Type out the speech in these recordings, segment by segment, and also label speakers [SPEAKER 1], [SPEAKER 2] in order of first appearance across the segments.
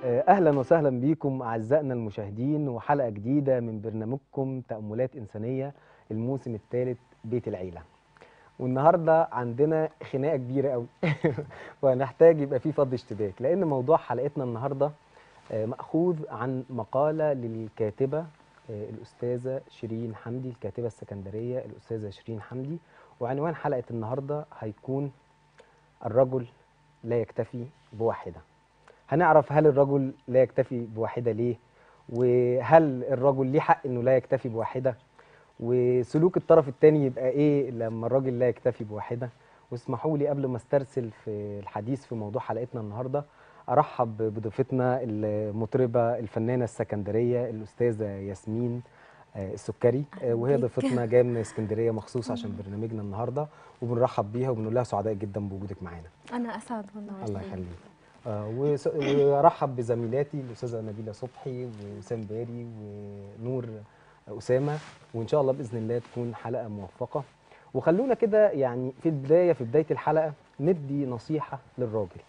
[SPEAKER 1] اهلا وسهلا بيكم اعزائنا المشاهدين وحلقه جديده من برنامجكم تاملات انسانيه الموسم الثالث بيت العيله والنهارده عندنا خناقه كبيره قوي وهنحتاج يبقى في فض اشتباك لان موضوع حلقتنا النهارده آه، ماخوذ عن مقاله للكاتبه آه، الاستاذه شيرين حمدي الكاتبه السكندريه الاستاذه شيرين حمدي وعنوان حلقه النهارده هيكون الرجل لا يكتفي بواحده هنعرف هل الرجل لا يكتفي بواحدة ليه وهل الرجل ليه حق انه لا يكتفي بواحدة وسلوك الطرف الثاني يبقى ايه لما الراجل لا يكتفي بواحدة واسمحوا لي قبل ما استرسل في الحديث في موضوع حلقتنا النهاردة ارحب بضيفتنا المطربة الفنانة السكندرية الاستاذة ياسمين آه، السكري آه، وهي
[SPEAKER 2] بيك.
[SPEAKER 1] ضيفتنا جايه من اسكندريه مخصوص عشان برنامجنا النهارده وبنرحب بيها وبنقول لها سعداء جدا بوجودك معانا
[SPEAKER 2] انا اسعد والله
[SPEAKER 1] الله يخليك آه، وس- وارحب بزميلاتي الاستاذه نبيله صبحي وسام باري ونور اسامه وان شاء الله باذن الله تكون حلقه موفقه وخلونا كده يعني في البدايه في بدايه الحلقه ندي نصيحه للراجل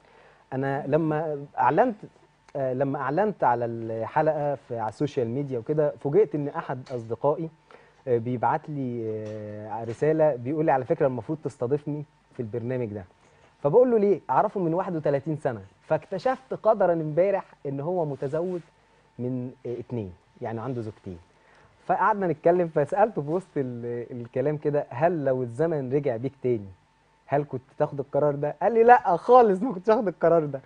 [SPEAKER 1] انا لما اعلنت آه، لما اعلنت على الحلقه في على السوشيال ميديا وكده فوجئت ان احد اصدقائي آه، بيبعت لي آه، رساله بيقول لي على فكره المفروض تستضيفني في البرنامج ده فبقول له ليه اعرفه من 31 سنه فاكتشفت قدرا امبارح ان هو متزوج من آه، اتنين يعني عنده زوجتين فقعدنا نتكلم فسالته في وسط ال- الكلام كده هل لو الزمن رجع بيك تاني هل كنت تاخد القرار ده قال لي لا خالص ما كنتش هاخد القرار ده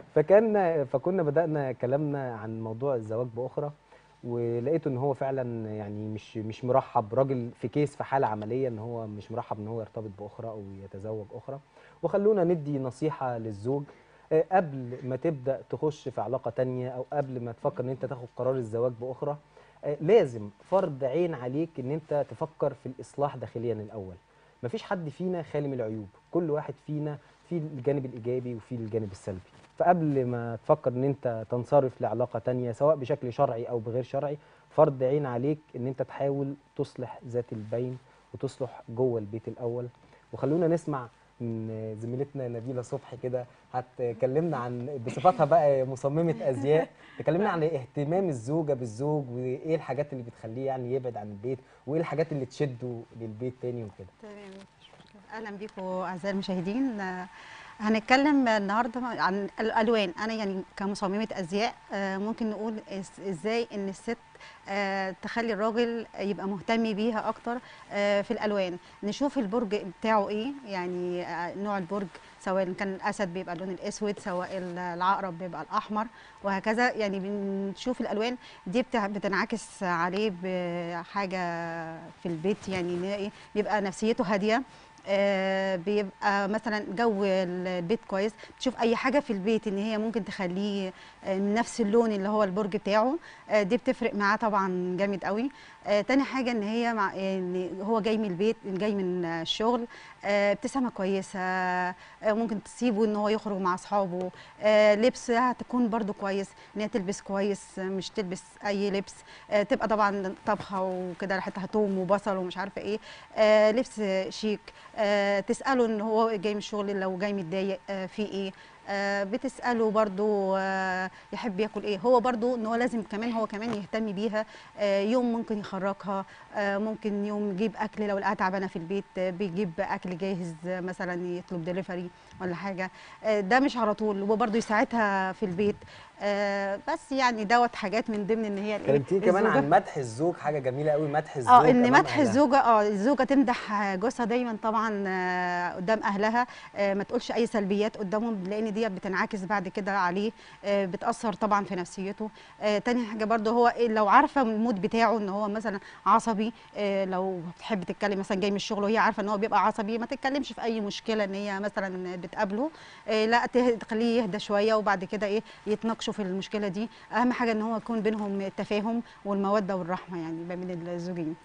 [SPEAKER 1] فكان فكنا بدانا كلامنا عن موضوع الزواج باخرى ولقيته ان هو فعلا يعني مش مش مرحب راجل في كيس في حاله عمليه ان هو مش مرحب ان هو يرتبط باخرى او يتزوج اخرى وخلونا ندي نصيحه للزوج آه، قبل ما تبدا تخش في علاقه تانية او قبل ما تفكر ان انت تاخد قرار الزواج باخرى آه، لازم فرض عين عليك ان انت تفكر في الاصلاح داخليا الاول مفيش حد فينا خالي من العيوب كل واحد فينا في الجانب الايجابي وفي الجانب السلبي فقبل ما تفكر ان انت تنصرف لعلاقه تانية سواء بشكل شرعي او بغير شرعي فرض عين عليك ان انت تحاول تصلح ذات البين وتصلح جوه البيت الاول وخلونا نسمع من زميلتنا نبيله صبحي كده هتكلمنا عن بصفتها بقى مصممه ازياء تكلمنا عن اهتمام الزوجه بالزوج وايه الحاجات اللي بتخليه يعني يبعد عن البيت وايه الحاجات اللي تشده للبيت تاني وكده
[SPEAKER 3] تمام اهلا بيكم اعزائي المشاهدين آه، هنتكلم النهارده عن الالوان انا يعني كمصممه ازياء آه، ممكن نقول إز- ازاي ان الست آه، تخلي الراجل يبقى مهتم بيها اكتر آه، في الالوان نشوف البرج بتاعه ايه يعني آه، نوع البرج سواء كان الاسد بيبقى اللون الاسود سواء ال- العقرب بيبقى الاحمر وهكذا يعني بنشوف الالوان دي بتع- بتنعكس عليه بحاجه في البيت يعني نلاقي بيبقى نفسيته هاديه آه، بيبقى مثلا جو البيت كويس تشوف اي حاجه في البيت ان هي ممكن تخليه آه، من نفس اللون اللي هو البرج بتاعه آه، دي بتفرق معاه طبعا جامد قوي آه، تاني حاجه ان هي مع ان هو جاي من البيت جاي من آه، الشغل آه، ابتسامه كويسه آه، ممكن تسيبه ان هو يخرج مع اصحابه آه، لبس هتكون برضو كويس ان هي تلبس كويس آه، مش تلبس اي لبس آه، تبقى طبعا طبخه وكده ريحتها توم وبصل ومش عارفه ايه آه، لبس شيك آه، تساله ان هو جاي من الشغل لو جاي متضايق آه، في ايه آه، بتساله برضو آه، يحب ياكل ايه هو برضو ان هو لازم كمان هو كمان يهتم بيها آه، يوم ممكن يخرجها آه، ممكن يوم يجيب اكل لو لقاها تعبانه في البيت آه، بيجيب اكل جاهز آه، مثلا يطلب دليفري ولا حاجه آه، ده مش على طول وبرضو يساعدها في البيت آه، بس يعني دوت حاجات من ضمن ان هي الإيه؟
[SPEAKER 1] كلمتيني كمان
[SPEAKER 3] الزوجة.
[SPEAKER 1] عن مدح الزوج حاجه جميله قوي مدح الزوج
[SPEAKER 3] اه ان
[SPEAKER 1] أمام
[SPEAKER 3] مدح
[SPEAKER 1] أهلها.
[SPEAKER 3] الزوجه اه الزوجه تمدح جوزها دايما طبعا آه، قدام اهلها آه، ما تقولش اي سلبيات قدامهم لان دي بتنعكس بعد كده عليه آه، بتاثر طبعا في نفسيته آه، تاني حاجه برضه هو إيه، لو عارفه المود بتاعه ان هو مثلا عصبي آه، لو بتحب تتكلم مثلا جاي من الشغل وهي عارفه ان هو بيبقى عصبي ما تتكلمش في اي مشكله ان هي مثلا بتقابله آه، لا ته- تخليه يهدى شويه وبعد كده ايه يتناقشوا في المشكله دي اهم حاجه ان هو يكون بينهم التفاهم والموده والرحمه يعني ما بين الزوجين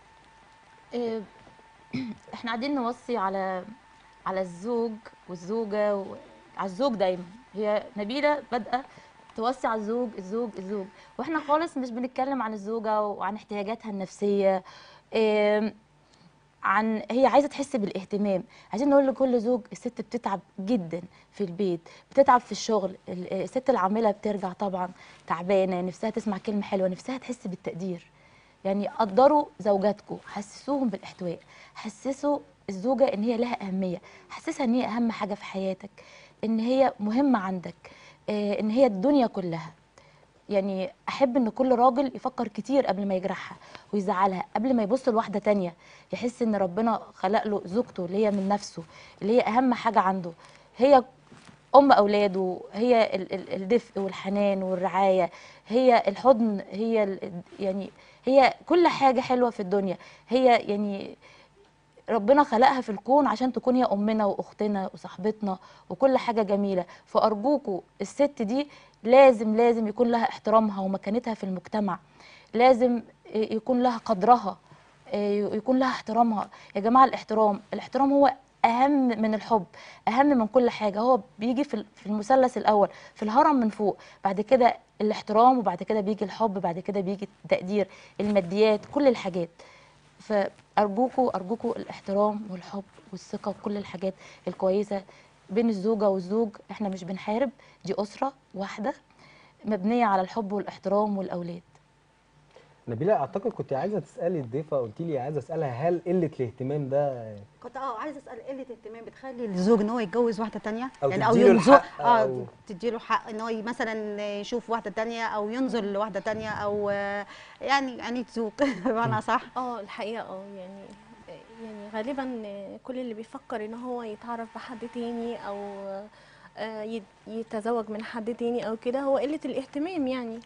[SPEAKER 2] إيه، احنا قاعدين نوصي على على الزوج والزوجه و... على الزوج دايما هي نبيله بادئه توصي على الزوج الزوج الزوج واحنا خالص مش بنتكلم عن الزوجه وعن احتياجاتها النفسيه إيه، عن هي عايزه تحس بالاهتمام عايزين نقول لكل زوج الست بتتعب جدا في البيت بتتعب في الشغل ال- الست العامله بترجع طبعا تعبانه نفسها تسمع كلمه حلوه نفسها تحس بالتقدير يعني قدروا زوجاتكم حسسوهم بالاحتواء حسسوا الزوجه ان هي لها اهميه حسسها ان هي اهم حاجه في حياتك ان هي مهمه عندك آه، ان هي الدنيا كلها يعني احب ان كل راجل يفكر كتير قبل ما يجرحها ويزعلها قبل ما يبص لواحده تانية يحس ان ربنا خلق له زوجته اللي هي من نفسه اللي هي اهم حاجه عنده هي ام اولاده هي ال- ال- الدفء والحنان والرعايه هي الحضن هي ال- يعني هي كل حاجه حلوه في الدنيا هي يعني ربنا خلقها في الكون عشان تكون هي امنا واختنا وصاحبتنا وكل حاجه جميله فارجوكوا الست دي لازم لازم يكون لها احترامها ومكانتها في المجتمع لازم يكون لها قدرها يكون لها احترامها يا جماعه الاحترام الاحترام هو اهم من الحب اهم من كل حاجه هو بيجي في في المثلث الاول في الهرم من فوق بعد كده الاحترام وبعد كده بيجي الحب بعد كده بيجي التقدير الماديات كل الحاجات فارجوكوا ارجوكوا الاحترام والحب والثقه وكل الحاجات الكويسه بين الزوجه والزوج احنا مش بنحارب دي اسره واحده مبنيه على الحب والاحترام والاولاد
[SPEAKER 1] نبيله اعتقد كنت عايزه تسالي الضيفه قلت لي عايزه اسالها هل قله الاهتمام ده
[SPEAKER 3] كنت اه عايزه اسال قله اهتمام بتخلي الزوج ان هو يتجوز واحده تانية
[SPEAKER 1] أو
[SPEAKER 3] يعني او
[SPEAKER 1] تديله
[SPEAKER 3] ينظر
[SPEAKER 1] الحق
[SPEAKER 3] اه
[SPEAKER 1] أو-
[SPEAKER 3] تديله حق ان هو ي- مثلا يشوف واحده تانية او ينظر لواحده تانية او آه، يعني يعني زوج بمعنى صح
[SPEAKER 4] اه الحقيقه اه يعني يعني غالبا كل اللي بيفكر ان هو يتعرف بحد تاني او آه، يت- يتزوج من حد تاني او كده هو قله الاهتمام يعني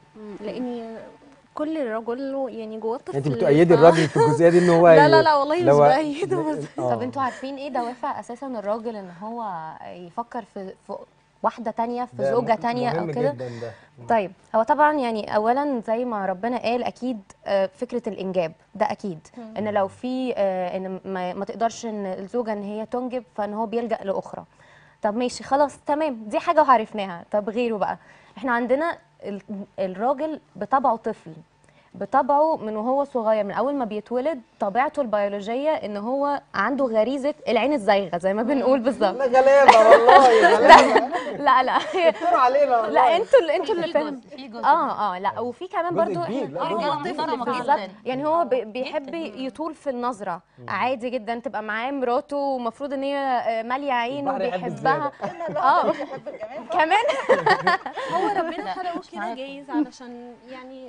[SPEAKER 4] لان كل رجل له يعني جواه طفل
[SPEAKER 1] انت بتؤيدي
[SPEAKER 4] ف-
[SPEAKER 1] الراجل في الجزئيه دي ان هو
[SPEAKER 4] لا
[SPEAKER 1] ي-
[SPEAKER 4] لا لا والله مش
[SPEAKER 1] لو-
[SPEAKER 4] بأيده بس
[SPEAKER 1] آه.
[SPEAKER 5] طب انتوا عارفين ايه دوافع اساسا الراجل ان هو يفكر في, في واحده تانية في
[SPEAKER 1] ده
[SPEAKER 5] زوجه
[SPEAKER 1] م-
[SPEAKER 5] تانية
[SPEAKER 1] مهم
[SPEAKER 5] او كده
[SPEAKER 1] جدا ده
[SPEAKER 5] طيب هو طبعا يعني اولا زي ما ربنا قال اكيد آه، فكره الانجاب ده اكيد ان لو في آه، ان ما, ما تقدرش ان الزوجه ان هي تنجب فان هو بيلجا لاخرى طب ماشي خلاص تمام دي حاجه وعرفناها طب غيره بقى احنا عندنا ال- الراجل بطبعه طفل بطبعه من وهو صغير من اول ما بيتولد طبيعته البيولوجيه ان هو عنده غريزه العين الزايغه زي ما بنقول بالظبط
[SPEAKER 1] لا غلابه والله غلابه
[SPEAKER 5] لا لا
[SPEAKER 1] دكتور علينا والله.
[SPEAKER 5] لا انتوا اللي انتوا اللي
[SPEAKER 2] في
[SPEAKER 5] فاهم
[SPEAKER 2] جزء في جزء
[SPEAKER 5] اه اه لا وفي كمان
[SPEAKER 1] جزء
[SPEAKER 5] برضو
[SPEAKER 1] كبير،
[SPEAKER 5] إحنا-
[SPEAKER 1] لا،
[SPEAKER 5] آه،
[SPEAKER 1] جزء
[SPEAKER 5] آه،
[SPEAKER 1] كبير.
[SPEAKER 5] طفل
[SPEAKER 2] محترمة
[SPEAKER 5] بالظبط
[SPEAKER 2] جداً.
[SPEAKER 5] يعني هو بي- بيحب
[SPEAKER 2] جداً.
[SPEAKER 5] يطول في النظره عادي جدا تبقى معاه مراته ومفروض ان هي آه، ماليه عينه
[SPEAKER 1] البحر يحب
[SPEAKER 5] وبيحبها اه كمان
[SPEAKER 4] هو ربنا
[SPEAKER 2] لا،
[SPEAKER 4] خلقه
[SPEAKER 2] مش
[SPEAKER 4] كده
[SPEAKER 2] معاكم.
[SPEAKER 4] جايز علشان يعني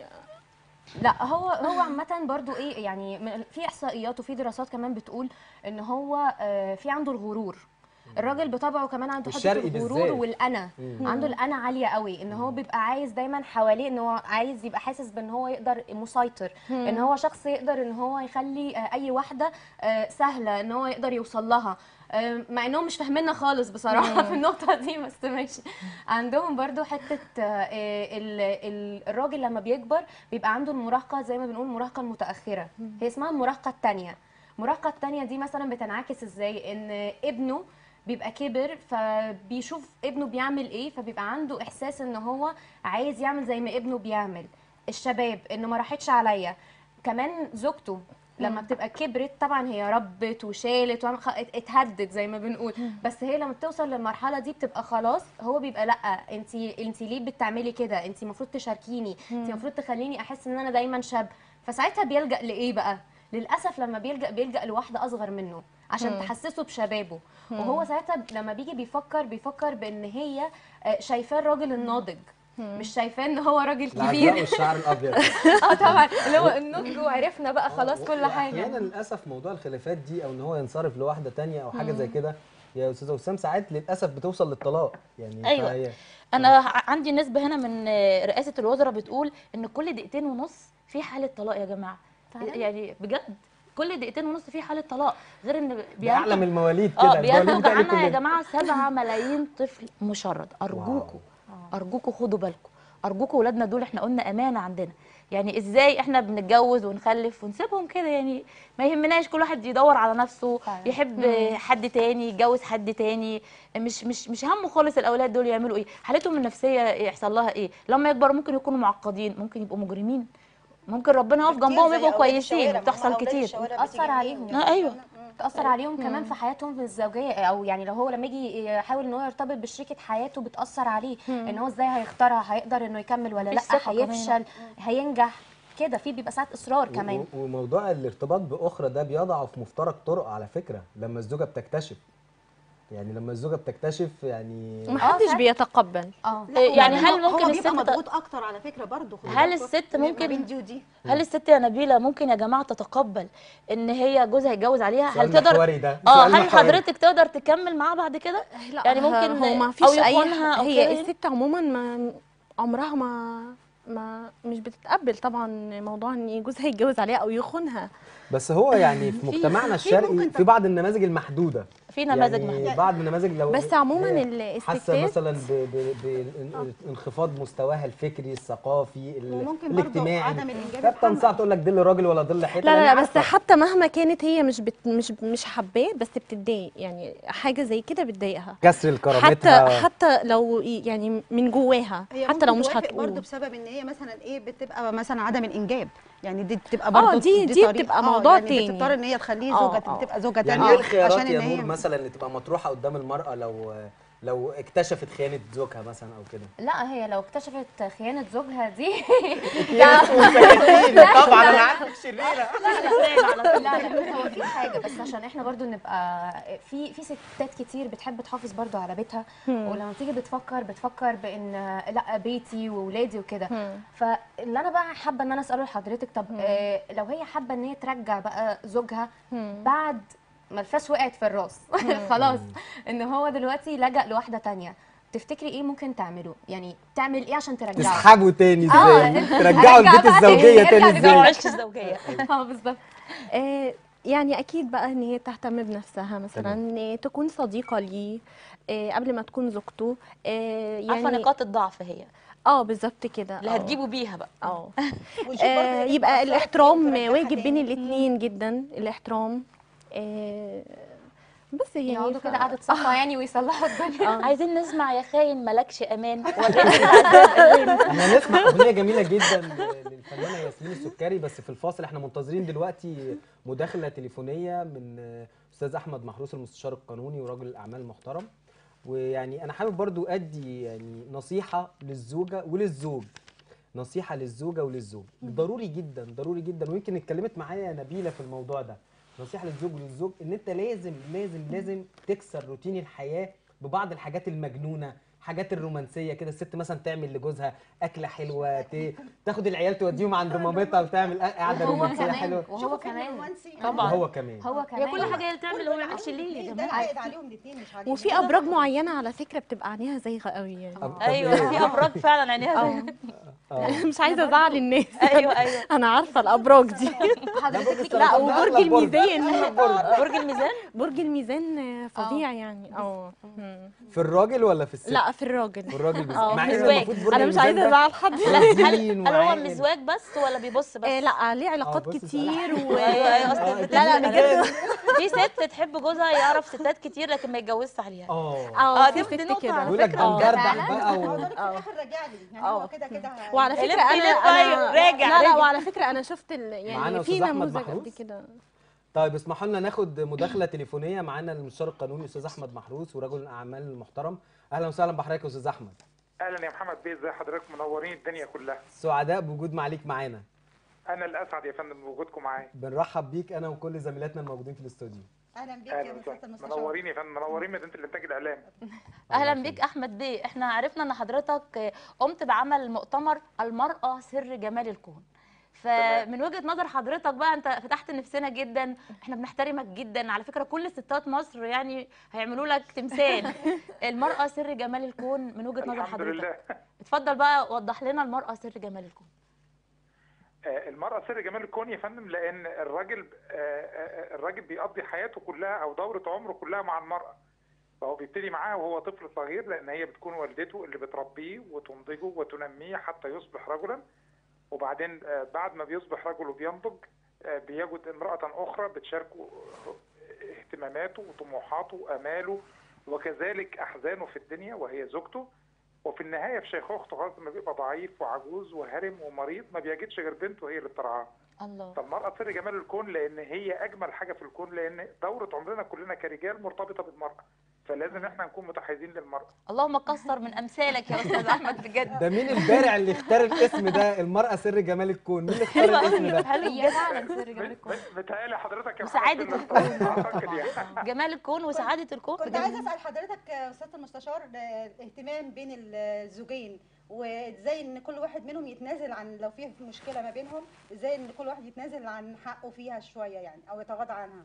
[SPEAKER 5] لا هو هو عامة برضو ايه يعني من- في احصائيات وفي دراسات كمان بتقول ان هو آه، في عنده الغرور الراجل بطبعه كمان عنده حته
[SPEAKER 1] الشرقي
[SPEAKER 5] الغرور
[SPEAKER 1] بالذات.
[SPEAKER 5] والانا
[SPEAKER 1] مم.
[SPEAKER 5] عنده الانا عاليه قوي ان هو بيبقى عايز دايما حواليه ان هو عايز يبقى حاسس بان هو يقدر مسيطر ان هو شخص يقدر ان هو يخلي آه، اي واحده آه، سهله ان هو يقدر يوصل لها آه، مع انهم مش فاهميننا خالص بصراحه في النقطه دي بس ماشي عندهم برضو حته آه، آه، ال- ال- الراجل لما بيكبر بيبقى عنده المراهقه زي ما بنقول المراهقه المتاخره هي اسمها المراهقه الثانيه المراهقه الثانيه دي مثلا بتنعكس ازاي ان ابنه بيبقى كبر فبيشوف ابنه بيعمل ايه فبيبقى عنده احساس ان هو عايز يعمل زي ما ابنه بيعمل الشباب انه ما راحتش عليا كمان زوجته لما بتبقى كبرت طبعا هي ربت وشالت وعم- خ- ات- اتهدت زي ما بنقول بس هي لما بتوصل للمرحله دي بتبقى خلاص هو بيبقى لا انت انت ليه بتعملي كده انت المفروض تشاركيني انت المفروض تخليني احس ان انا دايما شاب فساعتها بيلجا لايه بقى للاسف لما بيلجا بيلجا لواحده اصغر منه عشان تحسسه بشبابه وهو ساعتها لما بيجي بيفكر بيفكر بان هي آه، شايفاه الراجل الناضج مش شايفاه ان هو راجل
[SPEAKER 1] العجلاء
[SPEAKER 5] كبير
[SPEAKER 1] والشعر الابيض
[SPEAKER 5] اه طبعا اللي هو النضج وعرفنا بقى خلاص كل
[SPEAKER 1] احيانا
[SPEAKER 5] حاجه
[SPEAKER 1] للاسف موضوع الخلافات دي او ان هو ينصرف لواحده تانية او حاجه زي كده يا استاذه وسام ساعات للاسف بتوصل للطلاق يعني
[SPEAKER 2] أيوة.
[SPEAKER 1] فهي-
[SPEAKER 2] انا ع- عندي نسبه هنا من آه، رئاسه الوزراء بتقول ان كل دقيقتين ونص في حاله طلاق يا جماعه
[SPEAKER 5] فعلاً؟
[SPEAKER 2] يعني بجد كل دقيقتين ونص في حاله طلاق غير ان
[SPEAKER 1] دي اعلى من المواليد كده
[SPEAKER 2] اه
[SPEAKER 1] المواليد
[SPEAKER 2] بينتج
[SPEAKER 1] بتاعنا
[SPEAKER 2] عنها يا
[SPEAKER 1] كلنا.
[SPEAKER 2] جماعه 7 ملايين طفل مشرد ارجوكوا ارجوكوا خدوا بالكم ارجوكوا ولادنا دول احنا قلنا امانه عندنا يعني ازاي احنا بنتجوز ونخلف ونسيبهم كده يعني ما يهمناش كل واحد يدور على نفسه
[SPEAKER 5] فعلا.
[SPEAKER 2] يحب حد تاني يتجوز حد تاني مش مش مش همه خالص الاولاد دول يعملوا ايه حالتهم النفسيه يحصل لها ايه لما يكبروا ممكن يكونوا معقدين ممكن يبقوا مجرمين ممكن ربنا يقف
[SPEAKER 6] كتير
[SPEAKER 2] جنبهم
[SPEAKER 6] زي
[SPEAKER 2] يبقوا
[SPEAKER 6] أولاد
[SPEAKER 2] كويسين
[SPEAKER 6] الشوارع، ما هم
[SPEAKER 2] بتحصل
[SPEAKER 6] أولاد
[SPEAKER 2] كتير
[SPEAKER 6] الشوارع
[SPEAKER 5] بتأثر
[SPEAKER 6] بتيجي
[SPEAKER 5] عليهم.
[SPEAKER 6] منين؟
[SPEAKER 2] آه، أيوة.
[SPEAKER 5] تأثر عليهم كمان في حياتهم الزوجية أو يعني لو هو لما يجي يحاول إن هو يرتبط بشريكة حياته بتأثر عليه إن هو إزاي هيختارها هيقدر إنه يكمل ولا
[SPEAKER 2] مفيش
[SPEAKER 5] لأ
[SPEAKER 2] ثقة كمان.
[SPEAKER 5] هيفشل هينجح كده في بيبقى ساعات إصرار كمان
[SPEAKER 1] و- وموضوع الارتباط باخرى ده بيضعف مفترق طرق على فكره لما الزوجه بتكتشف يعني لما الزوجه بتكتشف يعني
[SPEAKER 4] محدش
[SPEAKER 5] ساعات-
[SPEAKER 4] بيتقبل
[SPEAKER 5] اه
[SPEAKER 3] لا،
[SPEAKER 2] يعني
[SPEAKER 3] وبعدين
[SPEAKER 2] هل
[SPEAKER 3] هو-
[SPEAKER 2] ممكن
[SPEAKER 3] هو
[SPEAKER 2] الست
[SPEAKER 3] بيبقى
[SPEAKER 2] ت-
[SPEAKER 3] مضغوط اكتر على فكره برضه خدي
[SPEAKER 2] هل
[SPEAKER 3] بالكم.
[SPEAKER 2] الست
[SPEAKER 3] ما
[SPEAKER 2] ممكن-
[SPEAKER 3] بين دي ودي
[SPEAKER 2] هل الست يا نبيله ممكن يا جماعه تتقبل ان هي جوزها يتجوز عليها
[SPEAKER 1] سؤال
[SPEAKER 2] هل تقدر
[SPEAKER 1] محوري ده
[SPEAKER 2] اه
[SPEAKER 1] سؤال
[SPEAKER 2] هل
[SPEAKER 1] محوري.
[SPEAKER 2] حضرتك تقدر تكمل معاه بعد كده
[SPEAKER 4] لا
[SPEAKER 2] يعني
[SPEAKER 4] ه-
[SPEAKER 2] ممكن
[SPEAKER 4] هو ما
[SPEAKER 2] أو
[SPEAKER 4] فيش اي
[SPEAKER 2] يخونها أو كده
[SPEAKER 4] هي
[SPEAKER 2] يعني؟
[SPEAKER 4] الست عموما ما عمرها ما ما مش بتتقبل طبعا موضوع ان جوزها يتجوز عليها او يخونها
[SPEAKER 1] بس هو يعني في مجتمعنا الشرقي
[SPEAKER 3] ممكن
[SPEAKER 1] في بعض النماذج المحدوده
[SPEAKER 2] في نماذج
[SPEAKER 1] يعني
[SPEAKER 2] محدودة.
[SPEAKER 1] بعض النماذج لو
[SPEAKER 4] بس عموما
[SPEAKER 1] هي
[SPEAKER 4] ال-
[SPEAKER 1] حاسه
[SPEAKER 4] الستات
[SPEAKER 1] مثلا بانخفاض مستواها الفكري الثقافي ال-
[SPEAKER 3] وممكن برضه
[SPEAKER 1] الاجتماعي
[SPEAKER 3] عدم الإنجاب
[SPEAKER 1] فبتنصح
[SPEAKER 3] يتحمل.
[SPEAKER 1] تقول لك دل راجل ولا دل حيطه
[SPEAKER 4] لا
[SPEAKER 1] لأن
[SPEAKER 4] لا, لا
[SPEAKER 1] عارفة.
[SPEAKER 4] بس حتى مهما كانت هي مش بت مش مش حباه بس بتتضايق يعني حاجه زي كده بتضايقها
[SPEAKER 1] كسر
[SPEAKER 4] حتى
[SPEAKER 1] كرامتها
[SPEAKER 4] حتى لو يعني من جواها
[SPEAKER 3] هي
[SPEAKER 4] حتى لو
[SPEAKER 3] ممكن
[SPEAKER 4] مش
[SPEAKER 3] توافق برضه
[SPEAKER 4] هتقول
[SPEAKER 3] بسبب ان هي مثلا ايه بتبقى مثلا عدم الانجاب يعني دي بتبقى برضه
[SPEAKER 4] دي- دي
[SPEAKER 3] طريقة-
[SPEAKER 4] بتبقى
[SPEAKER 3] آه،
[SPEAKER 4] موضوع
[SPEAKER 3] يعني
[SPEAKER 4] تاني.
[SPEAKER 3] بتضطر ان هي تخليه
[SPEAKER 4] آه،
[SPEAKER 3] زوجه
[SPEAKER 4] آه.
[SPEAKER 3] بتبقى زوجه
[SPEAKER 1] يعني
[SPEAKER 3] تانية
[SPEAKER 1] ايه الخيارات
[SPEAKER 3] عشان
[SPEAKER 1] يا
[SPEAKER 3] ان
[SPEAKER 1] نور
[SPEAKER 3] هي
[SPEAKER 1] مثلا اللي تبقى مطروحه قدام المراه لو لو اكتشفت خيانه زوجها مثلا او كده
[SPEAKER 5] لا هي لو اكتشفت خيانة زوجها دي
[SPEAKER 1] طبعا انا عارف شريره
[SPEAKER 5] لا لا هو في حاجه بس عشان احنا برضو نبقى في في ستات كتير بتحب تحافظ برضو على بيتها ولما بتيجي بتفكر بتفكر بان لا بيتي واولادي وكده فاللي انا بقى حابه ان انا اساله لحضرتك طب آه لو هي حابه ان هي ترجع بقى زوجها بعد ما الفاس وقعت في الراس خلاص ان هو دلوقتي لجأ لواحده تانية تفتكري ايه ممكن تعمله يعني تعمل ايه عشان ترجعه
[SPEAKER 1] تسحبوا تاني
[SPEAKER 5] آه،
[SPEAKER 1] ازاي ترجعوا
[SPEAKER 5] هرجع
[SPEAKER 1] البيت
[SPEAKER 5] بقى تاني،
[SPEAKER 1] الزوجيه
[SPEAKER 5] ارجع
[SPEAKER 1] تاني
[SPEAKER 5] نجوع
[SPEAKER 1] ازاي
[SPEAKER 2] معلش الزوجيه
[SPEAKER 5] اه بالظبط
[SPEAKER 4] آه، يعني اكيد بقى ان هي تهتم بنفسها مثلا آه، تكون صديقه ليه آه، قبل ما تكون زوجته آه،
[SPEAKER 2] عارفه
[SPEAKER 4] يعني
[SPEAKER 2] نقاط الضعف هي
[SPEAKER 4] اه بالظبط كده
[SPEAKER 2] اللي
[SPEAKER 4] آه.
[SPEAKER 2] هتجيبوا بيها بقى
[SPEAKER 4] اه
[SPEAKER 6] ونشوف برضه
[SPEAKER 4] آه،
[SPEAKER 6] هي
[SPEAKER 4] يبقى
[SPEAKER 6] بتأثر
[SPEAKER 4] الاحترام
[SPEAKER 6] فين وترجعها
[SPEAKER 4] واجب بين
[SPEAKER 6] تاني.
[SPEAKER 4] الاثنين جدا الاحترام آه، بس يعني
[SPEAKER 5] يقعدوا
[SPEAKER 4] ف-
[SPEAKER 5] كده قعدة صفا يعني ويصلحوا الدنيا
[SPEAKER 2] عايزين نسمع يا خاين مالكش امان
[SPEAKER 1] احنا نسمع اغنيه جميله جدا للفنانه ياسمين السكري بس في الفاصل احنا منتظرين دلوقتي مداخله تليفونيه من استاذ احمد محروس المستشار القانوني ورجل الاعمال المحترم ويعني انا حابب برضو ادي يعني نصيحه للزوجه وللزوج نصيحه للزوجه وللزوج ضروري جدا ضروري جدا ويمكن اتكلمت معايا نبيله في الموضوع ده نصيحه للزوج وللزوج ان انت لازم لازم لازم تكسر روتين الحياه ببعض الحاجات المجنونه حاجات الرومانسيه كده الست مثلا تعمل لجوزها اكله حلوه ت... تاخد العيال توديهم عند مامتها وتعمل قعده
[SPEAKER 5] وهو
[SPEAKER 1] رومانسيه
[SPEAKER 5] كمان
[SPEAKER 1] حلوه
[SPEAKER 5] وهو كمان
[SPEAKER 2] طبعا
[SPEAKER 1] وهو كمان
[SPEAKER 5] هو كمان
[SPEAKER 2] هي كل حاجه هي تعمل هو ما يعملش ليه يا
[SPEAKER 3] ده
[SPEAKER 2] جماعه
[SPEAKER 3] عائد عليهم الاثنين مش عليهم
[SPEAKER 4] وفي ابراج معينه على فكره بتبقى عينيها زايغه قوي يعني
[SPEAKER 1] طب
[SPEAKER 2] ايوه
[SPEAKER 1] إيه؟
[SPEAKER 2] في ابراج فعلا عينيها زي-
[SPEAKER 1] آه.
[SPEAKER 4] مش عايزه ازعل الناس
[SPEAKER 2] ايوه ايوه
[SPEAKER 4] انا عارفه الابراج دي
[SPEAKER 5] حضرتك
[SPEAKER 4] لا
[SPEAKER 1] السرطان
[SPEAKER 4] وبرج
[SPEAKER 1] أغلب برج.
[SPEAKER 4] الميزان
[SPEAKER 2] برج الميزان
[SPEAKER 4] برج الميزان آه، فظيع يعني اه مم.
[SPEAKER 1] في الراجل ولا في الست
[SPEAKER 4] لا في الراجل
[SPEAKER 1] في الراجل بس
[SPEAKER 4] آه،
[SPEAKER 1] مع ان
[SPEAKER 2] مزواج.
[SPEAKER 1] المفروض برج
[SPEAKER 4] انا مش
[SPEAKER 1] الميزان
[SPEAKER 4] عايزه
[SPEAKER 1] ده
[SPEAKER 4] ازعل حد
[SPEAKER 1] دين
[SPEAKER 2] هل هو
[SPEAKER 1] وعاقل.
[SPEAKER 2] مزواج بس ولا بيبص بس
[SPEAKER 4] آه، لا ليه علاقات
[SPEAKER 1] بص
[SPEAKER 4] كتير و
[SPEAKER 2] ايوه ايوه اصل
[SPEAKER 1] آه،
[SPEAKER 2] بت-
[SPEAKER 4] لا، لا، بجد.
[SPEAKER 2] في ست تحب جوزها يعرف ستات كتير لكن ما يتجوزش عليها
[SPEAKER 1] اه
[SPEAKER 2] اه
[SPEAKER 4] اه
[SPEAKER 2] دي
[SPEAKER 4] في
[SPEAKER 2] دي
[SPEAKER 4] ست
[SPEAKER 2] نقطة
[SPEAKER 4] كده
[SPEAKER 2] على
[SPEAKER 1] يقول لك
[SPEAKER 2] فكرة.
[SPEAKER 1] ده
[SPEAKER 2] آه.
[SPEAKER 1] مجردح بقى
[SPEAKER 3] هو
[SPEAKER 1] و...
[SPEAKER 3] ده في الاخر راجع لي يعني
[SPEAKER 4] آه.
[SPEAKER 3] هو كده كده
[SPEAKER 4] وعلى
[SPEAKER 2] لف
[SPEAKER 4] فكره انا
[SPEAKER 2] لف،
[SPEAKER 4] انا
[SPEAKER 2] أيوة، راجع،
[SPEAKER 4] لا لا
[SPEAKER 2] راجع.
[SPEAKER 4] وعلى فكره انا شفت ال...
[SPEAKER 1] معانا
[SPEAKER 4] يعني
[SPEAKER 1] أستاذ
[SPEAKER 4] في
[SPEAKER 1] أحمد
[SPEAKER 4] نموذج
[SPEAKER 1] محروس.
[SPEAKER 4] قبل كده
[SPEAKER 1] طيب اسمحوا لنا ناخد مداخله تليفونيه معانا المستشار القانوني استاذ احمد محروس ورجل الاعمال المحترم اهلا وسهلا بحضرتك يا استاذ احمد
[SPEAKER 7] اهلا يا محمد بيه ازي حضرتك منورين الدنيا كلها
[SPEAKER 1] سعداء بوجود معاليك معانا
[SPEAKER 7] انا الاسعد يا فندم بوجودكم معايا
[SPEAKER 1] بنرحب بيك انا وكل زميلاتنا الموجودين في الاستوديو
[SPEAKER 3] اهلا بيك يا
[SPEAKER 7] اهلا
[SPEAKER 3] مساء
[SPEAKER 7] وسهلا
[SPEAKER 3] المستشار
[SPEAKER 7] منورين يا فندم منورين مدينه الانتاج الاعلامي
[SPEAKER 2] اهلا بيك احمد بيه احنا عرفنا ان حضرتك قمت بعمل مؤتمر المرأة سر جمال الكون فمن وجهة نظر حضرتك بقى انت فتحت نفسنا جدا احنا بنحترمك جدا على فكرة كل ستات مصر يعني هيعملوا لك تمثال المرأة سر جمال الكون من وجهة نظر
[SPEAKER 7] الحمد
[SPEAKER 2] حضرتك
[SPEAKER 7] لله
[SPEAKER 2] اتفضل بقى وضح لنا المرأة سر جمال الكون
[SPEAKER 7] آه، المرأة سر جمال الكون يا فندم لأن الراجل آه، آه، الراجل بيقضي حياته كلها أو دورة عمره كلها مع المرأة فهو بيبتدي معاها وهو طفل صغير لأن هي بتكون والدته اللي بتربيه وتنضجه وتنميه حتى يصبح رجلا وبعدين آه، بعد ما بيصبح رجل وبينضج آه، بيجد امرأة أخرى بتشاركه اهتماماته وطموحاته وآماله وكذلك أحزانه في الدنيا وهي زوجته وفي النهايه في شيخوخته خلاص لما بيبقى ضعيف وعجوز وهرم ومريض ما بيجدش غير بنته هي اللي بترعاه
[SPEAKER 2] الله
[SPEAKER 7] فالمرأة سر جمال الكون لأن هي أجمل حاجة في الكون لأن دورة عمرنا كلنا كرجال مرتبطة بالمرأة فلازم احنا نكون متحيزين للمرأة
[SPEAKER 2] اللهم كسر من امثالك يا استاذ احمد بجد
[SPEAKER 1] ده مين البارع اللي اختار الاسم ده المرأة سر جمال الكون مين اللي اختار
[SPEAKER 2] حلو
[SPEAKER 1] الاسم
[SPEAKER 2] قوي
[SPEAKER 1] ده
[SPEAKER 2] حلو
[SPEAKER 5] هي
[SPEAKER 2] بجد
[SPEAKER 5] فعلا سر جمال الكون
[SPEAKER 7] مت- متهيألي حضرتك يا
[SPEAKER 2] وسعادة
[SPEAKER 7] محمد
[SPEAKER 2] الكون.
[SPEAKER 7] اللي أعتقد يعني
[SPEAKER 2] جمال الكون وسعاده الكون
[SPEAKER 3] كنت
[SPEAKER 2] بجد.
[SPEAKER 3] عايزه اسال حضرتك يا استاذ المستشار آه، الاهتمام بين الزوجين وازاي ان كل واحد منهم يتنازل عن لو في مشكله ما بينهم ازاي ان كل واحد يتنازل عن حقه فيها شويه يعني او يتغاضى عنها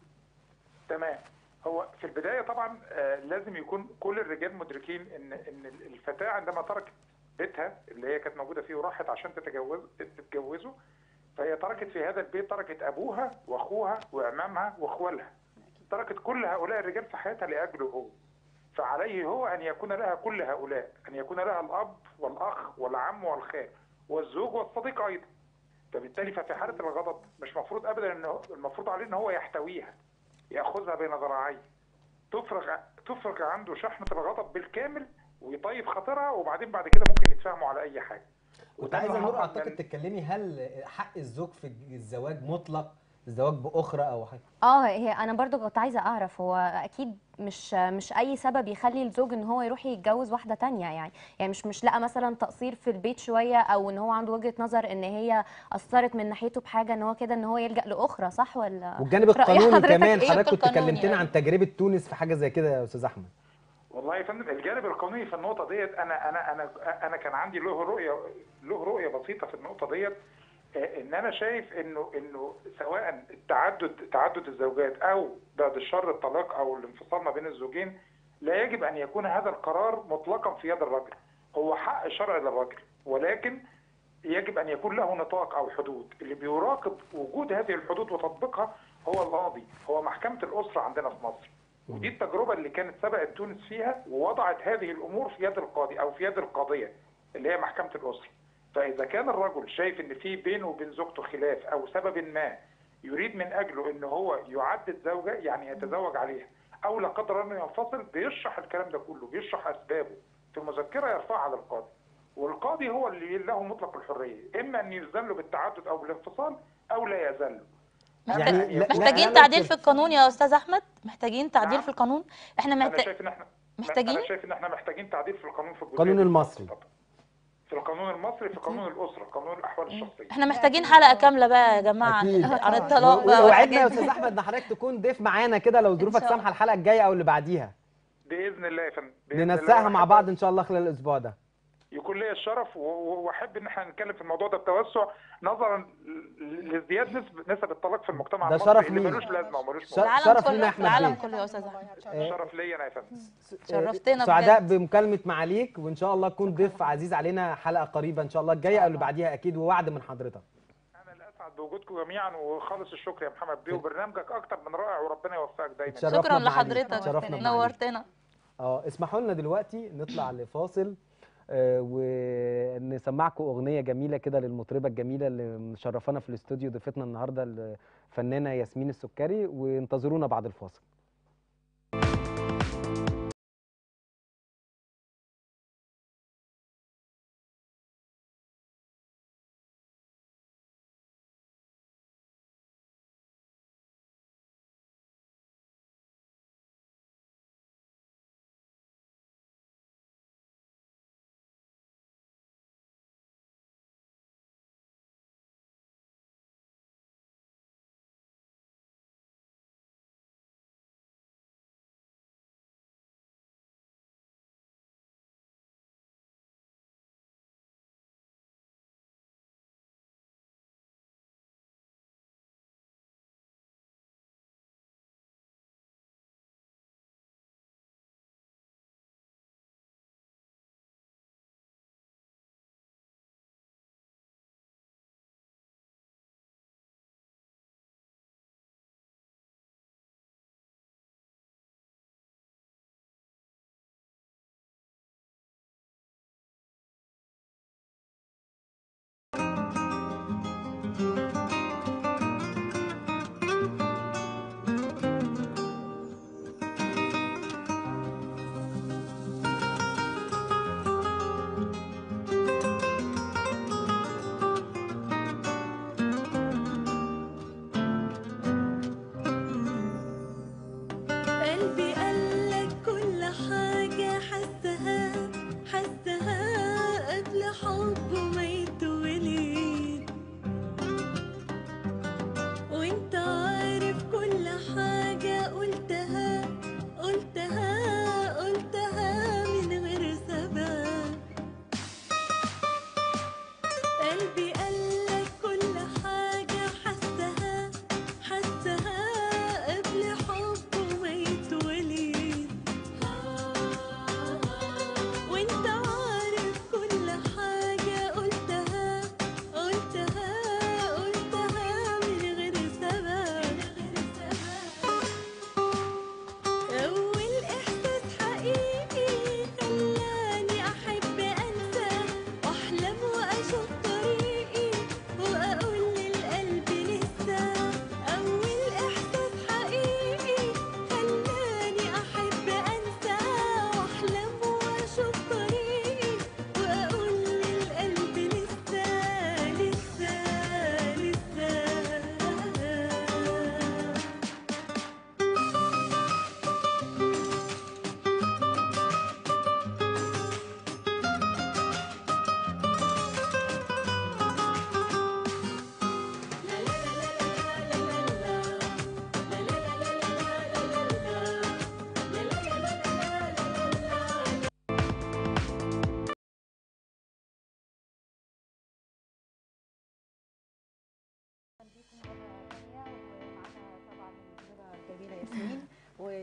[SPEAKER 7] تمام هو في البدايه طبعا آه، لازم يكون كل الرجال مدركين ان ان الفتاه عندما تركت بيتها اللي هي كانت موجوده فيه وراحت عشان تتجوز تتجوزه فهي تركت في هذا البيت تركت ابوها واخوها وعمامها واخوالها تركت كل هؤلاء الرجال في حياتها لاجله هو فعليه هو ان يكون لها كل هؤلاء ان يكون لها الاب والاخ والعم والخال والزوج والصديق ايضا فبالتالي ففي حاله الغضب مش مفروض ابدا ان هو- المفروض عليه ان هو يحتويها ياخذها بين ذراعيه تفرغ تفرغ عنده شحنه الغضب بالكامل ويطيب خاطرها وبعدين بعد كده ممكن يتفاهموا على اي حاجه
[SPEAKER 1] كنت
[SPEAKER 7] وده
[SPEAKER 1] عايزه
[SPEAKER 7] اللي
[SPEAKER 1] نور
[SPEAKER 7] حصل
[SPEAKER 1] اعتقد
[SPEAKER 7] من-
[SPEAKER 1] تتكلمي هل حق الزوج في الزواج مطلق الزواج باخرى او حاجه
[SPEAKER 5] اه هي انا برضو كنت عايزه اعرف هو اكيد مش مش اي سبب يخلي الزوج ان هو يروح يتجوز واحده تانية يعني يعني مش مش لقى مثلا تقصير في البيت شويه او ان هو عنده وجهه نظر ان هي اثرت من ناحيته بحاجه ان هو كده ان هو يلجا لاخرى صح ولا
[SPEAKER 1] والجانب
[SPEAKER 5] رأي
[SPEAKER 1] القانوني
[SPEAKER 5] حضرتك
[SPEAKER 1] كمان
[SPEAKER 5] إيه؟
[SPEAKER 1] حضرتك كنت
[SPEAKER 2] القانوني
[SPEAKER 1] كلمتنا
[SPEAKER 2] يعني.
[SPEAKER 1] عن تجربه تونس في حاجه زي كده يا استاذ احمد
[SPEAKER 7] والله يا فندم الجانب القانوني في النقطه ديت انا انا انا انا كان عندي له رؤيه له رؤيه بسيطه في النقطه ديت آه، ان انا شايف انه انه سواء التعدد تعدد الزوجات او بعد الشر الطلاق او الانفصال ما بين الزوجين لا يجب ان يكون هذا القرار مطلقا في يد الرجل هو حق شرعي للرجل ولكن يجب ان يكون له نطاق او حدود اللي بيراقب وجود هذه الحدود وتطبيقها هو القاضي هو محكمه الاسره عندنا في مصر ودي التجربه اللي كانت سبقت تونس فيها ووضعت هذه الامور في يد القاضي او في يد القاضيه اللي هي محكمه الاسره فاذا كان الرجل شايف ان في بينه وبين زوجته خلاف او سبب ما يريد من اجله ان هو يعدد زوجه يعني يتزوج عليها او لا قدر الله ينفصل بيشرح الكلام ده كله بيشرح اسبابه في مذكره يرفعها على القاضي والقاضي هو اللي له مطلق الحريه اما ان يلزم له بالتعدد او بالانفصال او لا يزال له أما
[SPEAKER 1] يعني
[SPEAKER 7] أن
[SPEAKER 1] لا-
[SPEAKER 7] يكون-
[SPEAKER 2] محتاجين
[SPEAKER 1] لا
[SPEAKER 2] تعديل
[SPEAKER 1] ننكر.
[SPEAKER 2] في القانون يا استاذ احمد محتاجين تعديل
[SPEAKER 7] نعم.
[SPEAKER 2] في القانون احنا
[SPEAKER 7] انا
[SPEAKER 2] محتاج
[SPEAKER 7] شايف ان احنا
[SPEAKER 2] محتاجين؟
[SPEAKER 7] انا شايف ان احنا محتاجين تعديل في القانون في الجزئية
[SPEAKER 1] القانون
[SPEAKER 7] دي.
[SPEAKER 1] المصري.
[SPEAKER 7] في القانون المصري في قانون الاسره قانون الاحوال الشخصيه
[SPEAKER 2] احنا محتاجين حلقه كامله بقى يا جماعه
[SPEAKER 1] أكيد.
[SPEAKER 2] عن الطلاق
[SPEAKER 1] و-
[SPEAKER 2] بقى
[SPEAKER 1] ووعدنا يا
[SPEAKER 2] والحاجات دي.
[SPEAKER 1] استاذ احمد ان حضرتك تكون ضيف معانا كده لو ظروفك
[SPEAKER 2] شاء
[SPEAKER 1] سامحه الحلقه الجايه او اللي بعديها
[SPEAKER 7] باذن الله يا فندم بإذن الله.
[SPEAKER 1] ننسقها مع
[SPEAKER 7] وأحب
[SPEAKER 1] بعض ان شاء الله خلال الاسبوع ده
[SPEAKER 7] يكون لي الشرف و- و- واحب ان احنا نتكلم في الموضوع ده بتوسع نظرا ل- لازدياد نسب نسب الطلاق في المجتمع
[SPEAKER 1] ده
[SPEAKER 7] المصري
[SPEAKER 1] شرف
[SPEAKER 7] اللي
[SPEAKER 1] لينا.
[SPEAKER 7] ملوش لازمه وملوش
[SPEAKER 1] شرف-
[SPEAKER 7] معنى.
[SPEAKER 2] العالم
[SPEAKER 1] شرف لينا
[SPEAKER 2] كله
[SPEAKER 1] يا أحمد
[SPEAKER 2] العالم
[SPEAKER 1] بيه.
[SPEAKER 2] كله يا استاذ احمد
[SPEAKER 1] آه،
[SPEAKER 7] شرف ليا انا يا فندم
[SPEAKER 2] شرفتنا
[SPEAKER 1] سعداء
[SPEAKER 2] بجد.
[SPEAKER 1] بمكالمه معاليك وان شاء الله تكون ضيف عزيز علينا حلقه قريبه ان شاء الله الجايه او اللي بعديها اكيد ووعد من حضرتك
[SPEAKER 7] انا الاسعد بوجودكم جميعا وخالص الشكر يا محمد بيه وبرنامجك اكتر من رائع وربنا يوفقك دايما
[SPEAKER 1] اتشرفنا
[SPEAKER 2] شكرا
[SPEAKER 1] بمعاليك.
[SPEAKER 2] لحضرتك
[SPEAKER 1] اتشرفنا بمعاليك.
[SPEAKER 2] نورتنا
[SPEAKER 1] اه اسمحوا لنا دلوقتي نطلع لفاصل آه ونسمعكم اغنيه جميله كده للمطربه الجميله اللي مشرفانا في الاستوديو ضيفتنا النهارده الفنانه ياسمين السكري وانتظرونا بعد الفاصل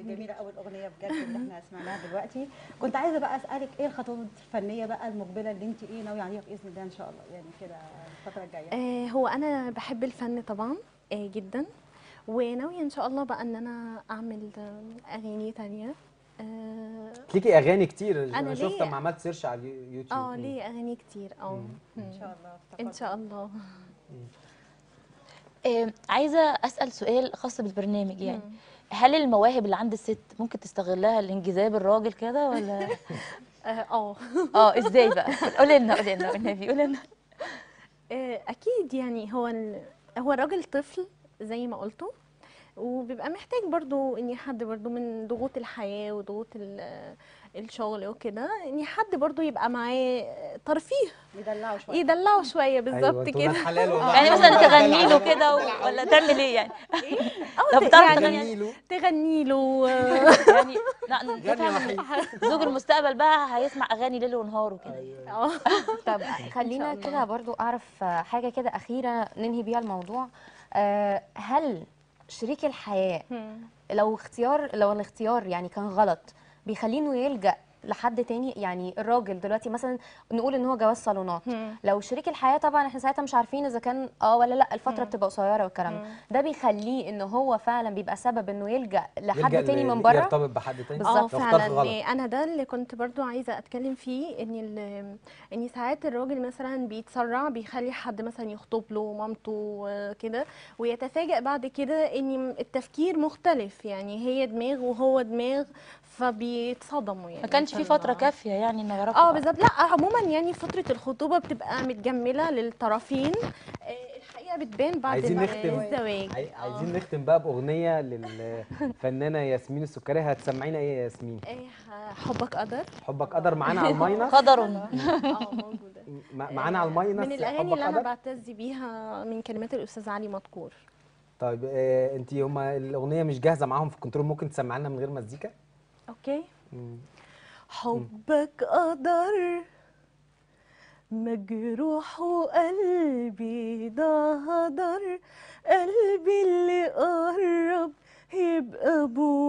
[SPEAKER 3] جميله قوي الاغنيه بجد اللي احنا سمعناها دلوقتي كنت عايزه بقى اسالك ايه الخطوات الفنيه بقى المقبله اللي انت ايه ناويه عليها باذن الله ان شاء الله يعني كده الفتره الجايه
[SPEAKER 4] آه، هو انا بحب الفن طبعا آه، جدا وناويه ان شاء الله بقى ان انا اعمل آه، اغاني تانية اه
[SPEAKER 1] ليكي اغاني كتير
[SPEAKER 4] أنا
[SPEAKER 1] انا شفت
[SPEAKER 4] ليا-
[SPEAKER 1] لما عملت سيرش على اليوتيوب
[SPEAKER 4] اه ليه اغاني كتير اه
[SPEAKER 3] ان
[SPEAKER 4] مم.
[SPEAKER 3] شاء الله
[SPEAKER 4] ان شاء الله
[SPEAKER 2] آه، عايزه اسال سؤال خاص بالبرنامج يعني
[SPEAKER 4] مم.
[SPEAKER 2] هل المواهب اللي عند الست ممكن تستغلها لانجذاب الراجل كده ولا
[SPEAKER 4] اه آه.
[SPEAKER 2] اه ازاي بقى قولي لنا قولي لنا والنبي قولي لنا
[SPEAKER 4] آه، اكيد يعني هو ال... هو الراجل طفل زي ما قلتوا وبيبقى محتاج برضو ان حد برضو من ضغوط الحياة وضغوط ال- الشغل وكده ان حد برضو يبقى معاه ترفيه
[SPEAKER 3] يدلعوا شويه
[SPEAKER 4] يدلعه شويه بالظبط
[SPEAKER 1] أيوة، انتوا
[SPEAKER 4] كده
[SPEAKER 1] ولاد حلال والله.
[SPEAKER 2] يعني مثلا
[SPEAKER 1] والله
[SPEAKER 2] تغني له
[SPEAKER 1] دلع
[SPEAKER 2] كده
[SPEAKER 1] عليك.
[SPEAKER 2] و- ولا تعمل ايه يعني
[SPEAKER 4] اه
[SPEAKER 2] طب
[SPEAKER 4] ت-
[SPEAKER 2] بتعرف
[SPEAKER 4] يعني
[SPEAKER 2] تغني
[SPEAKER 1] غني له
[SPEAKER 4] تغني له
[SPEAKER 2] يعني لا
[SPEAKER 1] غني
[SPEAKER 2] نفهم
[SPEAKER 1] وحيد
[SPEAKER 2] زوج المستقبل بقى هيسمع اغاني ليل ونهار وكده
[SPEAKER 4] اه
[SPEAKER 5] طب خلينا
[SPEAKER 4] الله.
[SPEAKER 5] كده برضو اعرف آه، حاجه كده اخيره ننهي بيها الموضوع آه، هل شريك الحياه لو اختيار لو الاختيار يعني كان غلط بيخليه انه يلجأ لحد تاني يعني الراجل دلوقتي مثلا نقول ان هو جواز صالونات لو شريك الحياه طبعا احنا ساعتها مش عارفين اذا كان اه ولا لا الفتره
[SPEAKER 4] مم.
[SPEAKER 5] بتبقى قصيره والكلام ده ده بيخليه ان هو فعلا بيبقى سبب انه يلجأ لحد
[SPEAKER 1] يلجأ
[SPEAKER 5] تاني
[SPEAKER 1] ل-
[SPEAKER 5] من بره
[SPEAKER 1] يرتبط بحد تاني
[SPEAKER 5] بالظبط.
[SPEAKER 4] اه
[SPEAKER 1] لو اختار
[SPEAKER 4] فعلا
[SPEAKER 1] غلط
[SPEAKER 4] إيه، انا ده اللي كنت برضو عايزه اتكلم فيه ان ال- ان ساعات الراجل مثلا بيتسرع بيخلي حد مثلا يخطب له مامته آه، كده ويتفاجئ بعد كده ان التفكير مختلف يعني هي دماغ وهو دماغ فبيتصدموا يعني
[SPEAKER 2] ما كانش في فتره كافيه يعني انه يعرفوا
[SPEAKER 4] اه
[SPEAKER 2] بعض.
[SPEAKER 4] بالظبط لا عموما يعني فتره الخطوبه بتبقى متجمله للطرفين آه، الحقيقه بتبان بعد
[SPEAKER 1] عايزين
[SPEAKER 4] ال-
[SPEAKER 1] نختم.
[SPEAKER 4] الزواج
[SPEAKER 1] عاي-
[SPEAKER 4] آه.
[SPEAKER 1] عايزين نختم بقى باغنيه للفنانه ياسمين السكري هتسمعينا ايه يا ياسمين
[SPEAKER 4] آه، حبك قدر
[SPEAKER 1] حبك قدر معانا على الماينه
[SPEAKER 2] قدر
[SPEAKER 4] اه موجوده
[SPEAKER 1] م- معانا على الماينه
[SPEAKER 4] من الاغاني
[SPEAKER 1] حبك
[SPEAKER 4] اللي انا
[SPEAKER 1] قدر
[SPEAKER 4] بعتز بيها من كلمات الاستاذ علي مدكور
[SPEAKER 1] طيب آه انت هما الاغنيه مش جاهزه معاهم في الكنترول ممكن تسمعي لنا من غير مزيكا
[SPEAKER 4] اوكي
[SPEAKER 1] مم.
[SPEAKER 4] حبك قدر مجروح وقلبي ده هدر قلبي اللي قرب يبقى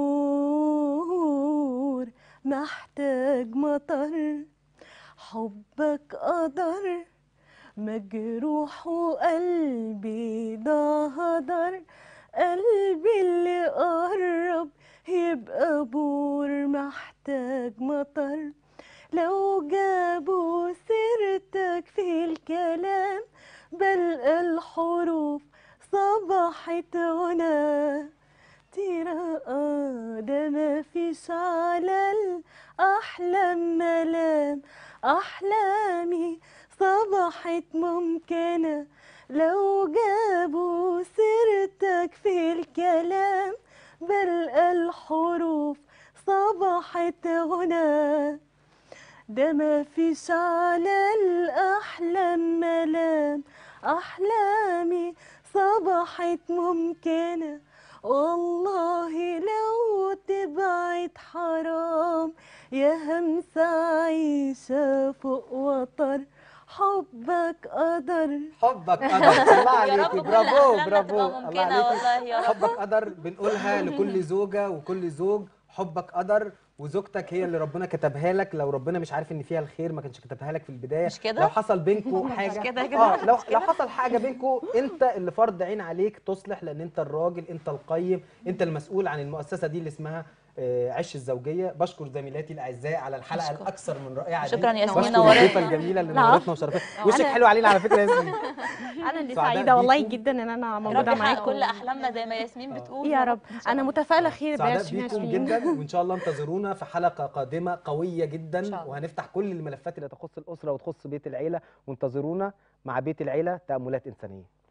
[SPEAKER 4] بور محتاج مطر حبك قدر مجروح وقلبي ده هدر قلبي اللي قرب يبقى بور محتاج مطر لو جابوا سيرتك في الكلام بلقى الحروف صبحت هنا ترى آه ده ما فيش على الأحلام ملام أحلامي صبحت ممكنة لو جابوا سيرتك في الكلام بلقى الحروف صبحت هنا ده ما فيش على الأحلام ملام أحلامي صبحت ممكنة والله لو تبعد حرام يا همسة عيشة فوق وطر حبك قدر
[SPEAKER 1] حبك قدر الله
[SPEAKER 2] يا رب
[SPEAKER 1] عليكي
[SPEAKER 2] كل
[SPEAKER 1] برافو
[SPEAKER 2] أحلامنا
[SPEAKER 1] برافو
[SPEAKER 2] تبقى
[SPEAKER 1] الله
[SPEAKER 2] ممكنة
[SPEAKER 1] عليكي
[SPEAKER 2] والله يا رب
[SPEAKER 1] حبك قدر بنقولها لكل زوجة وكل زوج حبك قدر وزوجتك هي اللي ربنا كتبها لك لو ربنا مش عارف ان فيها الخير ما كانش كتبها لك في البدايه
[SPEAKER 2] مش كده؟
[SPEAKER 1] لو حصل بينكم حاجه
[SPEAKER 2] كده يا
[SPEAKER 1] اه
[SPEAKER 2] جماعة،
[SPEAKER 1] لو
[SPEAKER 2] مش
[SPEAKER 1] لو حصل حاجه بينكم انت اللي فرض عين عليك تصلح لان انت الراجل انت القيم انت المسؤول عن المؤسسه دي اللي اسمها آه، عش الزوجيه بشكر زميلاتي الاعزاء على الحلقه
[SPEAKER 2] بشكر.
[SPEAKER 1] الاكثر من رائعه دي.
[SPEAKER 2] شكراً يا ياسمين،
[SPEAKER 1] بشكر
[SPEAKER 2] نورتنا.
[SPEAKER 1] الضيفه الجميله اللي
[SPEAKER 4] لا.
[SPEAKER 1] نورتنا وشرفتنا وشك حلو علينا على فكره يا ياسمين
[SPEAKER 4] أنا اللي
[SPEAKER 1] سعداء
[SPEAKER 4] سعيدة والله
[SPEAKER 1] بيكم.
[SPEAKER 4] جدا إن أنا
[SPEAKER 2] يا رب
[SPEAKER 4] موجودة
[SPEAKER 2] يحقق
[SPEAKER 4] معاكم
[SPEAKER 2] كل احلامنا زي ما ياسمين بتقول
[SPEAKER 4] يا رب
[SPEAKER 2] إن شاء
[SPEAKER 4] أنا
[SPEAKER 2] الله.
[SPEAKER 4] متفائلة خير ب
[SPEAKER 1] سعداء بيكم
[SPEAKER 4] 2020
[SPEAKER 1] جدا وان شاء الله انتظرونا في حلقه قادمه قويه
[SPEAKER 5] إن شاء
[SPEAKER 1] جدا
[SPEAKER 5] الله.
[SPEAKER 1] وهنفتح كل الملفات اللي تخص الاسره وتخص بيت العيله وانتظرونا مع بيت العيله تاملات انسانيه